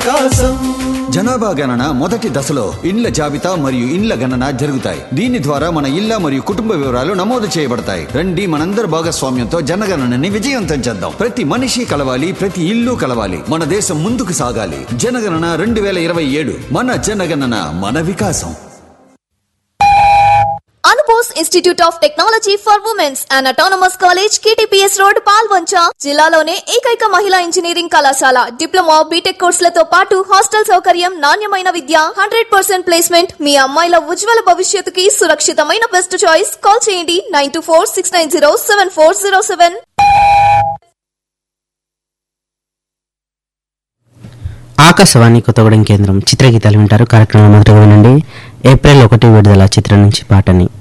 వికాసం జనాభా గణన మొదటి దశలో ఇండ్ల జాబితా మరియు ఇండ్ల గణన జరుగుతాయి దీని ద్వారా మన ఇళ్ల మరియు కుటుంబ వివరాలు నమోదు చేయబడతాయి రండి మనందరి భాగస్వామ్యంతో జనగణనని విజయవంతం చేద్దాం ప్రతి మనిషి కలవాలి ప్రతి ఇల్లు కలవాలి మన దేశం ముందుకు సాగాలి జనగణన రెండు వేల ఇరవై ఏడు మన జనగణన మన వికాసం Anubose institute of technology for women's and autonomous college KTPS road Paloncha జిల్లాలోనే ఏకైక మహిళా ఇంజనీరింగ్ కళాశాల డిప్లొమా బీటెక్ కోర్సులతో పాటు హాస్టల్ సౌకర్యం నాణ్యమైన విద్య హండ్రెడ్ పర్సెంట్ ప్లేస్మెంట్ మీ అమ్మాయిల ఉజ్వల భవిష్యత్తుకి సురక్షితమైన బెస్ట్ చాయిస్ కాల్ చేయండి nine two four six nine zero seven four zero seven Akashvani Kothagudem కేంద్రం చిత్రగీతాలు వింటారు కార్యక్రమం మొదటి వినండి ఏప్రిల్ ఒకటి విడుదల చిత్రం నుంచి పాటని